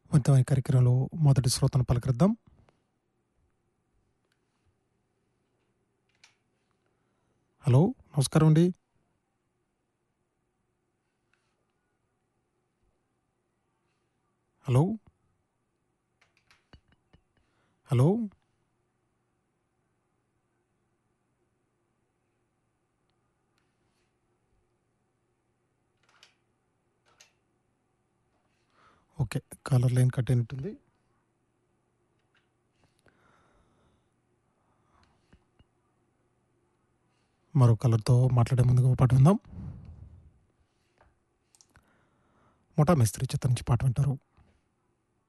వంతమైన కార్యక్రమంలో మొదటి శ్రోతను పలకరిద్దాం హలో నమస్కారం అండి hello hello okay caller line cut అయినట్టుంది మరో కలర్తో మాట్లాడే ముందుగా ఒక పాట విందాం మొఠా మేస్త్రి చిత్రం నుంచి పాట వింటారు